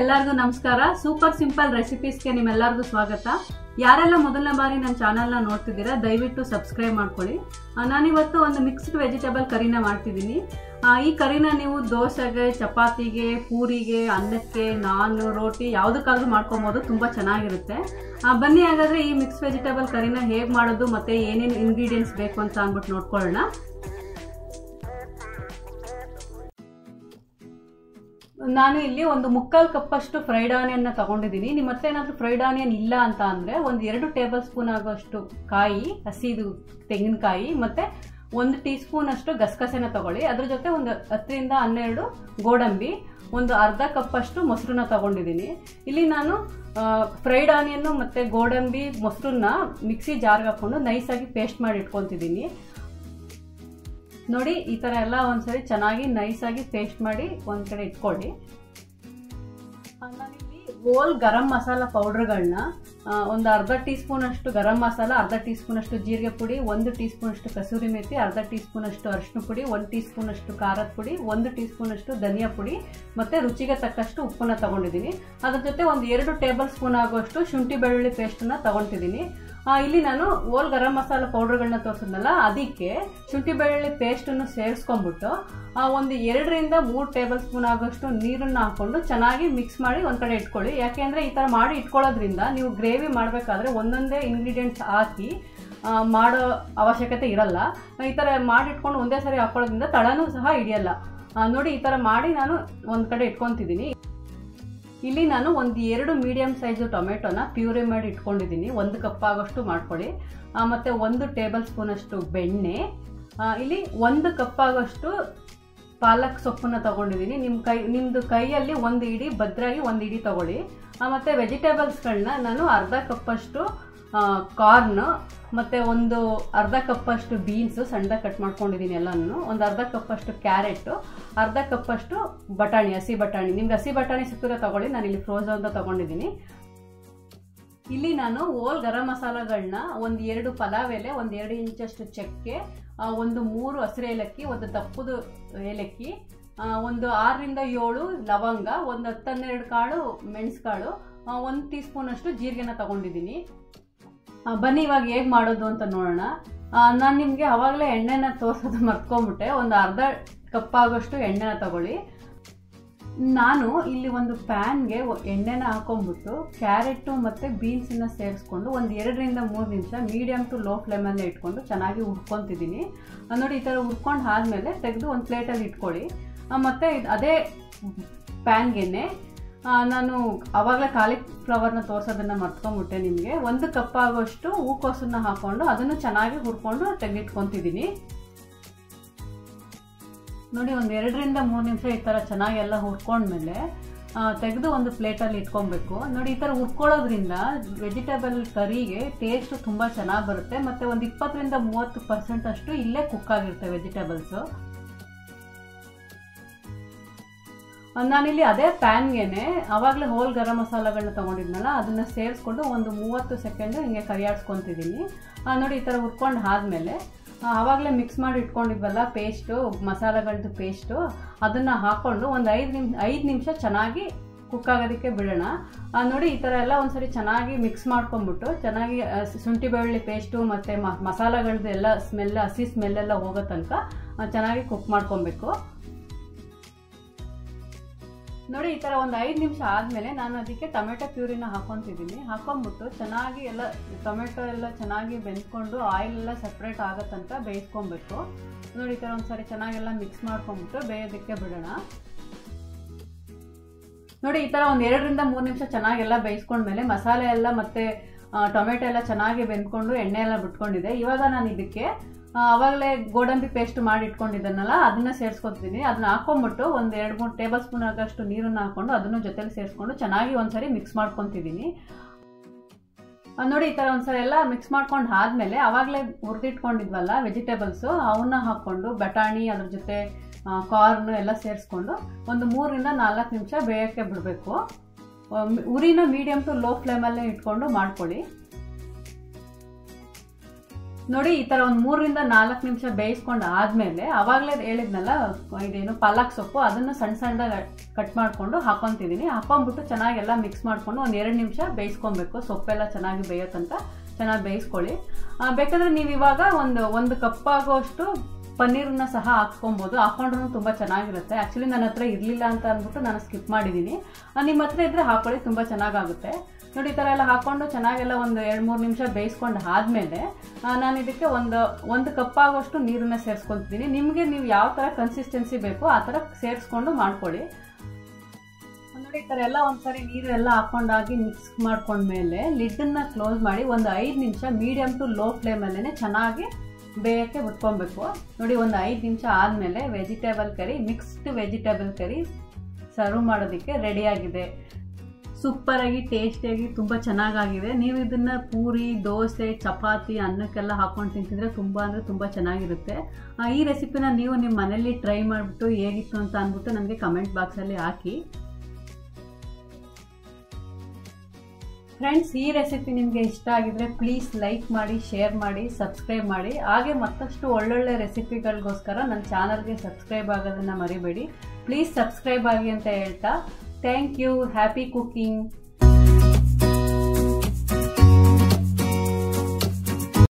ಎಲ್ಲರಿಗೂ ನಮಸ್ಕಾರ super simple ರೆಸಿಪೀಸ್ಗೆ ನಿಮ್ಮೆಲ್ಲರಿಗೂ ಸ್ವಾಗತ ಯಾರೆಲ್ಲ ಮೊದಲನೇ ಬಾರಿ ನನ್ನ ಚಾನಲ್ನ ನೋಡ್ತಿದ್ದೀರಾ ದಯವಿಟ್ಟು ಸಬ್ಸ್ಕ್ರೈಬ್ ಮಾಡ್ಕೊಳ್ಳಿ ಆ, ನಾನಿವತ್ತು ಒಂದು ಮಿಕ್ಸ್ಡ್ ವೆಜಿಟೇಬಲ್ ಕರಿನ ಮಾಡ್ತಿದ್ದೀನಿ ಆ, ಈ ಕರಿನ ನೀವು ದೋಸೆಗೆ ಚಪಾತಿಗೆ ಪೂರಿಗೆ ಅನ್ನಕ್ಕೆ ನಾನ್ ರೋಟಿ ಯಾವುದಕ್ಕಾದ್ರೂ ಮಾಡ್ಕೊಬೋದು ತುಂಬ ಚೆನ್ನಾಗಿರುತ್ತೆ ಆ, ಬನ್ನಿ ಹಾಗಾದ್ರೆ ಈ ಮಿಕ್ಸ್ ವೆಜಿಟೇಬಲ್ ಕರಿನ ಹೇಗೆ ಮಾಡೋದು ಮತ್ತೆ ಏನೇನು ಇಂಗ್ರೀಡಿಯೆಂಟ್ಸ್ ಬೇಕು ಅಂತ ಅಂದ್ಬಿಟ್ಟು ನೋಡ್ಕೊಳ್ಳೋಣ ನಾನು ಇಲ್ಲಿ ಒಂದು ಮುಕ್ಕಾಲು ಕಪ್ಪಷ್ಟು ಫ್ರೈಡ್ ಆನಿಯನ್ನ ತಗೊಂಡಿದ್ದೀನಿ ನಿಮ್ಮ ಹತ್ರ ಏನಾದರೂ ಫ್ರೈಡ್ ಆನಿಯನ್ ಇಲ್ಲ ಅಂತ ಅಂದರೆ ಒಂದು ಎರಡು ಟೇಬಲ್ ಸ್ಪೂನ್ ಆಗೋಷ್ಟು ಕಾಯಿ ಹಸಿದು ತೆಂಗಿನಕಾಯಿ ಮತ್ತು ಒಂದು ಟೀ ಸ್ಪೂನ್ ಅಷ್ಟು ಗಸಗಸೆನ ತಗೊಳ್ಳಿ ಅದ್ರ ಜೊತೆ ಒಂದು ಹತ್ತರಿಂದ ಹನ್ನೆರಡು ಗೋಡಂಬಿ ಒಂದು ಅರ್ಧ ಕಪ್ಪಷ್ಟು ಮೊಸರನ್ನ ತಗೊಂಡಿದ್ದೀನಿ ಇಲ್ಲಿ ನಾನು ಫ್ರೈಡ್ ಆನಿಯನ್ನು ಮತ್ತು ಗೋಡಂಬಿ ಮೊಸರನ್ನ ಮಿಕ್ಸಿ ಜಾರ್ಗೆ ಹಾಕ್ಕೊಂಡು ನೈಸಾಗಿ ಪೇಸ್ಟ್ ಮಾಡಿ ಇಟ್ಕೊತಿದ್ದೀನಿ ನೋಡಿ ಈ ಥರ ಎಲ್ಲ ಒಂದ್ಸರಿ ಚೆನ್ನಾಗಿ ನೈಸಾಗಿ ಪೇಸ್ಟ್ ಮಾಡಿ ಒಂದು ಕಡೆ ಇಟ್ಕೊಳ್ಳಿ ಆ, ನಾನಿಲ್ಲಿ ಹೋಲ್ ಗರಂ ಮಸಾಲ ಪೌಡ್ರ್ಗಳನ್ನ ಒಂದು ಅರ್ಧ ಟೀ ಸ್ಪೂನ್ ಅಷ್ಟು ಗರಂ ಮಸಾಲ ಅರ್ಧ ಟೀ ಸ್ಪೂನ್ ಅಷ್ಟು ಜೀರಿಗೆ ಪುಡಿ ಒಂದು ಟೀ ಸ್ಪೂನ್ ಅಷ್ಟು ಕಸೂರಿ ಮೇಥಿ ಅರ್ಧ ಟೀ ಸ್ಪೂನ್ ಅಷ್ಟು ಅರಿಶಿನ ಪುಡಿ ಒಂದು ಟೀ ಸ್ಪೂನ್ ಅಷ್ಟು ಖಾರದ ಪುಡಿ ಒಂದು ಟೀ ಸ್ಪೂನ್ ಅಷ್ಟು ಧನಿಯಾ ಪುಡಿ ಮತ್ತೆ ರುಚಿಗೆ ತಕ್ಕಷ್ಟು ಉಪ್ಪನ್ನ ತಗೊಂಡಿದ್ದೀನಿ ಅದ್ರ ಜೊತೆ ಒಂದು ಎರಡು ಟೇಬಲ್ ಸ್ಪೂನ್ ಆಗುವಷ್ಟು ಶುಂಠಿ ಬೆಳ್ಳುಳ್ಳಿ ಪೇಸ್ಟನ್ನ ತಗೊತಿದ್ದೀನಿ ಆ, ಇಲ್ಲಿ ನಾನು ಓಲ್ ಗರಂ ಮಸಾಲ ಪೌಡರ್ಗಳನ್ನ ತೋರಿಸಿದ್ನಲ್ಲ ಅದಕ್ಕೆ ಶುಂಠಿ ಬೆಳ್ಳುಳ್ಳಿ ಪೇಸ್ಟನ್ನು ಸೇರಿಸ್ಕೊಂಡ್ಬಿಟ್ಟು ಆ, ಒಂದು ಎರಡರಿಂದ ಮೂರು ಟೇಬಲ್ ಸ್ಪೂನ್ ಆಗೋಷ್ಟು ನೀರನ್ನು ಹಾಕೊಂಡು ಚೆನ್ನಾಗಿ ಮಿಕ್ಸ್ ಮಾಡಿ ಒಂದು ಕಡೆ ಇಟ್ಕೊಳ್ಳಿ ಯಾಕೆಂದರೆ ಈ ಥರ ಮಾಡಿ ಇಟ್ಕೊಳ್ಳೋದ್ರಿಂದ ನೀವು ಗ್ರೇವಿ ಮಾಡಬೇಕಾದ್ರೆ ಒಂದೊಂದೇ ಇಂಗ್ರೀಡಿಯೆಂಟ್ಸ್ ಹಾಕಿ ಆ, ಮಾಡೋ ಅವಶ್ಯಕತೆ ಇರಲ್ಲ ಈ ಥರ ಮಾಡಿ ಇಟ್ಕೊಂಡು ಒಂದೇ ಸರಿ ಹಾಕೊಳ್ಳೋದ್ರಿಂದ ತಳನೂ ಸಹ ಹಿಡಿಯಲ್ಲ ಆ, ನೋಡಿ ಈ ಥರ ಮಾಡಿ ನಾನು ಒಂದು ಕಡೆ ಇಟ್ಕೊತಿದ್ದೀನಿ ಇಲ್ಲಿ ನಾನು ಒಂದು ಎರಡು ಮೀಡಿಯಂ ಸೈಜು ಟೊಮೆಟೊನ ಪ್ಯೂರಿ ಮಾಡಿ ಇಟ್ಕೊಂಡಿದ್ದೀನಿ ಒಂದು ಕಪ್ ಆಗೋಷ್ಟು ಮಾಡ್ಕೊಳ್ಳಿ ಆ, ಮತ್ತೆ ಒಂದು ಟೇಬಲ್ ಸ್ಪೂನ್ ಅಷ್ಟು ಬೆಣ್ಣೆ ಆ, ಇಲ್ಲಿ ಒಂದು ಕಪ್ ಆಗೋಷ್ಟು ಪಾಲಕ್ ಸೊಪ್ಪನ್ನ ತಗೊಂಡಿದ್ದೀನಿ ನಿಮ್ಮ ಕೈ ನಿಮ್ಮದು ಕೈಯಲ್ಲಿ ಒಂದು ಇಡಿ ಭದ್ರಾಗಿ ಒಂದು ಇಡಿ ತಗೊಳ್ಳಿ ಆ, ಮತ್ತೆ ವೆಜಿಟೇಬಲ್ಸ್ಗಳನ್ನ ನಾನು ಅರ್ಧ ಕಪ್ಪಷ್ಟು ಕಾರ್ನ್ ಮತ್ತು ಒಂದು ಅರ್ಧ ಕಪ್ಪಷ್ಟು ಬೀನ್ಸು ಸಣ್ಣದಾಗಿ ಕಟ್ ಮಾಡ್ಕೊಂಡಿದ್ದೀನಿ ಎಲ್ಲನೂ ಒಂದು ಅರ್ಧ ಕಪ್ಪಷ್ಟು ಕ್ಯಾರೆಟು ಅರ್ಧ ಕಪ್ಪಷ್ಟು ಬಟಾಣಿ ಹಸಿ ಬಟಾಣಿ ನಿಮ್ಗೆ ಹಸಿ ಬಟಾಣಿ ಸಿಕ್ಕಿದ್ರೆ ತಗೊಳ್ಳಿ ನಾನು ಇಲ್ಲಿ ಫ್ರೋಝನ್ ಅಂತ ತಗೊಂಡಿದ್ದೀನಿ ಇಲ್ಲಿ ನಾನು ಓಲ್ ಗರಂ ಮಸಾಲಗಳನ್ನ ಒಂದು ಎರಡು ಪಲಾವ್ ಎಲೆ ಒಂದು ಎರಡು ಇಂಚಷ್ಟು ಚಕ್ಕೆ ಆ, ಒಂದು ಮೂರು ಹಸಿರು ಏಲಕ್ಕಿ ಒಂದು ದಪ್ಪದು ಏಲಕ್ಕಿ ಆ, ಒಂದು ಆರರಿಂದ ಏಳು ಲವಂಗ ಒಂದು ಹತ್ತನ್ನೆರಡು ಕಾಳು ಮೆಣಸುಕಾಳು ಒಂದು ಟೀ ಸ್ಪೂನ್ ಅಷ್ಟು ಜೀರಿಗೆನ ತಗೊಂಡಿದ್ದೀನಿ ಆ, ಬನ್ನಿ ಇವಾಗ ಹೇಗೆ ಮಾಡೋದು ಅಂತ ನೋಡೋಣ ನಾನು ನಿಮಗೆ ಅವಾಗಲೇ ಎಣ್ಣೆನ ತೋರಿಸೋದು ಮರ್ತ್ಕೊಂಡ್ಬಿಟ್ಟೆ ಒಂದು ಅರ್ಧ ಕಪ್ ಆಗೋಷ್ಟು ಎಣ್ಣೆನ ತಗೊಳ್ಳಿ ನಾನು ಇಲ್ಲಿ ಒಂದು ಪ್ಯಾನ್ಗೆ ಎಣ್ಣೆನ ಹಾಕೊಂಡ್ಬಿಟ್ಟು ಕ್ಯಾರೆಟು ಮತ್ತು ಬೀನ್ಸನ್ನ ಸೇರಿಸ್ಕೊಂಡು ಒಂದು ಎರಡರಿಂದ ಮೂರು ನಿಮಿಷ ಮೀಡಿಯಮ್ ಟು ಲೋ ಫ್ಲೇಮಲ್ಲೇ ಇಟ್ಕೊಂಡು ಚೆನ್ನಾಗಿ ಹುರ್ಕೊತಿದ್ದೀನಿ ಆ, ನೋಡಿ ಈ ಥರ ಹುರ್ಕೊಂಡು ಆದಮೇಲೆ ತೆಗೆದು ಒಂದು ಪ್ಲೇಟಲ್ಲಿ ಇಟ್ಕೊಳ್ಳಿ ಆ, ಮತ್ತೆ ಇದ್- ಅದೇ ಪ್ಯಾನ್ಗೆನೆ ನಾನು ಆವಾಗಲೇ ಕಾಲಿಫ್ಲವರ್ನ ತೋರಿಸೋದನ್ನು ಮರ್ತ್ಕೊಂಡ್ಬಿಟ್ಟೆ ನಿಮಗೆ ಒಂದು ಕಪ್ ಆಗೋಷ್ಟು ಹೂಕೋಸನ್ನ ಹಾಕ್ಕೊಂಡು ಅದನ್ನು ಚೆನ್ನಾಗಿ ಹುರ್ಕೊಂಡು ತೆಗೆದಿಟ್ಕೊತಿದ್ದೀನಿ ನೋಡಿ ಒಂದು ಎರಡರಿಂದ ಮೂರು ನಿಮಿಷ ಈ ಥರ ಚೆನ್ನಾಗಿ ಎಲ್ಲ ಹುರ್ಕೊಂಡ್ಮೇಲೆ ತೆಗೆದು ಒಂದು ಪ್ಲೇಟಲ್ಲಿ ಇಟ್ಕೊಬೇಕು ನೋಡಿ ಈ ಥರ ಹುರ್ಕೊಳ್ಳೋದ್ರಿಂದ ವೆಜಿಟೇಬಲ್ ಕರಿಗೆ ಟೇಸ್ಟು ತುಂಬ ಚೆನ್ನಾಗಿ ಬರುತ್ತೆ ಮತ್ತು ಒಂದು ಇಪ್ಪತ್ತರಿಂದ ಮೂವತ್ತು ಪರ್ಸೆಂಟ್ ಅಷ್ಟು ಇಲ್ಲೇ ಕುಕ್ ಆಗಿರುತ್ತೆ ವೆಜಿಟೇಬಲ್ಸು ನಾನಿಲ್ಲಿ ಅದೇ ಪ್ಯಾನ್ಗೆನೆ ಆವಾಗಲೇ ಹೋಲ್ ಗರಂ ಮಸಾಲಗಳನ್ನ ತೊಗೊಂಡಿದ್ನಲ್ಲ ಅದನ್ನು ಸೇರಿಸ್ಕೊಂಡು ಒಂದು ಮೂವತ್ತು ಸೆಕೆಂಡು ಹಿಂಗೆ ಕರಿಯಾಡ್ಸ್ಕೊತಿದ್ದೀನಿ ನೋಡಿ ಈ ಥರ ಹುರ್ಕೊಂಡು ಆದಮೇಲೆ ಆವಾಗಲೇ ಮಿಕ್ಸ್ ಮಾಡಿ ಇಟ್ಕೊಂಡಿದ್ವಲ್ಲ ಪೇಸ್ಟು ಮಸಾಲೆಗಳದ್ದು ಪೇಸ್ಟು ಅದನ್ನು ಹಾಕ್ಕೊಂಡು ಒಂದು ಐದು ನಿಮ್ ಐದು ನಿಮಿಷ ಚೆನ್ನಾಗಿ ಕುಕ್ ಆಗೋದಕ್ಕೆ ಬಿಡೋಣ ಆ, ನೋಡಿ ಈ ಥರ ಎಲ್ಲ ಒಂದ್ಸರಿ ಚೆನ್ನಾಗಿ ಮಿಕ್ಸ್ ಮಾಡ್ಕೊಂಬಿಟ್ಟು ಚೆನ್ನಾಗಿ ಆ, ಶುಂಠಿ ಬೆಳ್ಳುಳ್ಳಿ ಪೇಸ್ಟು ಮತ್ತು ಮಸಾಲೆಗಳದ್ದು ಎಲ್ಲ ಸ್ಮೆಲ್ ಹಸಿ ಸ್ಮೆಲ್ಲೆಲ್ಲ ಹೋಗೋ ತನಕ ಆ, ಚೆನ್ನಾಗಿ ಕುಕ್ ಮಾಡ್ಕೊಬೇಕು ನೋಡಿ ಈ ಥರ ಒಂದು ಐದು ನಿಮಿಷ ಆದಮೇಲೆ ನಾನು ಅದಕ್ಕೆ ಟೊಮೆಟೊ ಪ್ಯೂರಿನ ಹಾಕೊತಿದ್ದೀನಿ ಹಾಕೊಂಡ್ಬಿಟ್ಟು ಚೆನ್ನಾಗಿ ಎಲ್ಲ ಟೊಮೆಟೊ ಎಲ್ಲ ಚೆನ್ನಾಗಿ ಬೆಂದ್ಕೊಂಡು ಆಯಿಲ್ ಎಲ್ಲ ಸಪ್ರೇಟ್ ಆಗೋ ತನಕ ಬೇಯಿಸ್ಕೊಬೇಕು ನೋಡಿ ಈ ಥರ ಒಂದ್ಸರಿ ಚೆನ್ನಾಗೆಲ್ಲ ಮಿಕ್ಸ್ ಮಾಡ್ಕೊಂಬಿಟ್ಟು ಬೇಯೋದಕ್ಕೆ ಬಿಡೋಣ ನೋಡಿ ಈ ಥರ ಒಂದು ಎರಡರಿಂದ ಮೂರು ನಿಮಿಷ ಚೆನ್ನಾಗೆಲ್ಲ ಬೇಯಿಸ್ಕೊಂಡ್ಮೇಲೆ ಮಸಾಲೆ ಎಲ್ಲ ಮತ್ತು ಟೊಮೆಟೊ ಎಲ್ಲ ಚೆನ್ನಾಗಿ ಬೆಂದ್ಕೊಂಡು ಎಣ್ಣೆ ಎಲ್ಲ ಬಿಟ್ಕೊಂಡಿದೆ ಇವಾಗ ನಾನು ಇದಕ್ಕೆ ಆ, ಆವಾಗಲೇ ಗೋಡಂಬಿ ಪೇಸ್ಟ್ ಮಾಡಿ ಇಟ್ಕೊಂಡಿದ್ದನ್ನಲ್ಲ ಅದನ್ನ ಸೇರಿಸ್ಕೊತೀನಿ ಅದನ್ನ ಹಾಕೊಂಡ್ಬಿಟ್ಟು ಒಂದು ಎರಡು ಮೂರು ಟೇಬಲ್ ಸ್ಪೂನ್ ಆಗಷ್ಟು ನೀರನ್ನು ಹಾಕೊಂಡು ಅದನ್ನು ಜೊತೆಲಿ ಸೇರಿಸ್ಕೊಂಡು ಚೆನ್ನಾಗಿ ಒಂದ್ಸರಿ ಮಿಕ್ಸ್ ಮಾಡ್ಕೊತಿದ್ದೀನಿ ಆ, ನೋಡಿ ಈ ಥರ ಒಂದ್ಸರಿ ಎಲ್ಲ ಮಿಕ್ಸ್ ಮಾಡ್ಕೊಂಡು ಆದಮೇಲೆ ಆವಾಗಲೇ ಹುರಿದಿಟ್ಕೊಂಡಿದ್ವಲ್ಲ ವೆಜಿಟೇಬಲ್ಸು ಅವನ್ನ ಹಾಕ್ಕೊಂಡು ಬಟಾಣಿ ಅದ್ರ ಜೊತೆ ಕಾರ್ನ್ ಎಲ್ಲ ಸೇರಿಸ್ಕೊಂಡು ಒಂದು ಮೂರರಿಂದ ನಾಲ್ಕು ನಿಮಿಷ ಬೇಯೋಕ್ಕೆ ಬಿಡಬೇಕು ಉರಿನ ಮೀಡಿಯಮ್ ಟು ಲೋ ಫ್ಲೇಮಲ್ಲೇ ಇಟ್ಕೊಂಡು ಮಾಡ್ಕೊಳ್ಳಿ ನೋಡಿ ಈ ಥರ ಒಂದು ಮೂರರಿಂದ ನಾಲ್ಕು ನಿಮಿಷ ಬೇಯಿಸ್ಕೊಂಡು ಆದಮೇಲೆ ಆವಾಗಲೇ ಹೇಳಿದ್ನಲ್ಲ ಇದೇನು ಪಾಲಕ್ ಸೊಪ್ಪು ಅದನ್ನು ಸಣ್ಣ ಸಣ್ಣದಾಗಿ ಕಟ್ ಮಾಡಿಕೊಂಡು ಹಾಕೊತಿದ್ದೀನಿ ಹಾಕೊಂಡ್ಬಿಟ್ಟು ಚೆನ್ನಾಗೆಲ್ಲ ಮಿಕ್ಸ್ ಮಾಡಿಕೊಂಡು ಒಂದು ಎರಡು ನಿಮಿಷ ಬೇಯಿಸ್ಕೊಬೇಕು ಸೊಪ್ಪೆಲ್ಲ ಚೆನ್ನಾಗಿ ಬೇಯೋ ತನಕ ಚೆನ್ನಾಗಿ ಬೇಯಿಸ್ಕೊಳ್ಳಿ ಆ, ಬೇಕಾದ್ರೆ ನೀವು ಇವಾಗ ಒಂದು ಒಂದು ಕಪ್ ಆಗೋಷ್ಟು ಪನ್ನೀರನ್ನ ಸಹ ಹಾಕ್ಕೊಬೋದು ಹಾಕೊಂಡ್ರು ತುಂಬ ಚೆನ್ನಾಗಿರುತ್ತೆ ಆ್ಯಕ್ಚುಲಿ ನನ್ನ ಹತ್ರ ಇರಲಿಲ್ಲ ಅಂತ ಅಂದ್ಬಿಟ್ಟು ನಾನು ಸ್ಕಿಪ್ ಮಾಡಿದ್ದೀನಿ ನಿಮ್ಮ ಹತ್ರ ಇದ್ದರೆ ಹಾಕೊಳ್ಳಿ ತುಂಬ ಚೆನ್ನಾಗಾಗುತ್ತೆ ನೋಡಿ ಈ ಥರ ಎಲ್ಲ ಹಾಕ್ಕೊಂಡು ಚೆನ್ನಾಗೆಲ್ಲ ಒಂದು ಎರಡು ಮೂರು ನಿಮಿಷ ಬೇಯಿಸ್ಕೊಂಡು ಆದಮೇಲೆ ನಾನು ಇದಕ್ಕೆ ಒಂದು ಒಂದು ಕಪ್ ಆಗೋಷ್ಟು ನೀರನ್ನ ಸೇರಿಸ್ಕೊತಿದ್ದೀನಿ ನಿಮಗೆ ನೀವು ಯಾವ ಥರ ಕನ್ಸಿಸ್ಟೆನ್ಸಿ ಬೇಕೋ ಆ ಥರ ಸೇರಿಸ್ಕೊಂಡು ಮಾಡ್ಕೊಳ್ಳಿ ನೋಡಿ ಈ ಥರ ಎಲ್ಲ ಒಂದ್ಸರಿ ನೀರು ಎಲ್ಲ ಹಾಕೊಂಡಾಗಿ ಮಿಕ್ಸ್ ಮಾಡ್ಕೊಂಡ್ಮೇಲೆ ಲಿಡ್ಡನ್ನ ಕ್ಲೋಸ್ ಮಾಡಿ ಒಂದು ಐದು ನಿಮಿಷ ಮೀಡಿಯಮ್ ಟು ಲೋ ಫ್ಲೇಮಲ್ಲೇ ಚೆನ್ನಾಗಿ ಬೇಯಕ್ಕೆ ಬಿಟ್ಕೊಬೇಕು ನೋಡಿ ಒಂದು ಐದು ನಿಮಿಷ ಆದಮೇಲೆ vegetable curry mixed vegetable curry serve ಮಾಡೋದಕ್ಕೆ ರೆಡಿಯಾಗಿದೆ ಸೂಪರಾಗಿ ಟೇಸ್ಟಿಯಾಗಿ ತುಂಬ ಚೆನ್ನಾಗಾಗಿದೆ ನೀವು ಇದನ್ನು ಪೂರಿ ದೋಸೆ ಚಪಾತಿ ಅನ್ನಕ್ಕೆಲ್ಲ ಹಾಕೊಂಡು ತಿಂತಿದ್ರೆ ತುಂಬ ಅಂದರೆ ತುಂಬ ಚೆನ್ನಾಗಿರುತ್ತೆ ಆ, ಈ ರೆಸಿಪಿನ ನೀವು ನಿಮ್ಮ ಮನೇಲಿ ಟ್ರೈ ಮಾಡಿಬಿಟ್ಟು ಹೇಗಿತ್ತು ಅಂತ ಅಂದ್ಬಿಟ್ಟು ನನಗೆ ಕಮೆಂಟ್ ಬಾಕ್ಸಲ್ಲಿ ಹಾಕಿ ಫ್ರೆಂಡ್ಸ್ ಈ ರೆಸಿಪಿ ನಿಮಗೆ ಇಷ್ಟ ಆಗಿದ್ರೆ ಪ್ಲೀಸ್ ಲೈಕ್ ಮಾಡಿ ಶೇರ್ ಮಾಡಿ ಸಬ್ಸ್ಕ್ರೈಬ್ ಮಾಡಿ ಹಾಗೆ ಮತ್ತಷ್ಟು ಒಳ್ಳೊಳ್ಳೆ ರೆಸಿಪಿಗಳಿಗೋಸ್ಕರ ನನ್ನ ಚಾನಲ್ಗೆ ಸಬ್ಸ್ಕ್ರೈಬ್ ಆಗೋದನ್ನು ಮರಿಬೇಡಿ ಪ್ಲೀಸ್ ಸಬ್ಸ್ಕ್ರೈಬ್ ಆಗಿ ಅಂತ ಹೇಳ್ತಾ ಥ್ಯಾಂಕ್ ಯು ಹ್ಯಾಪಿ ಕುಕಿಂಗ್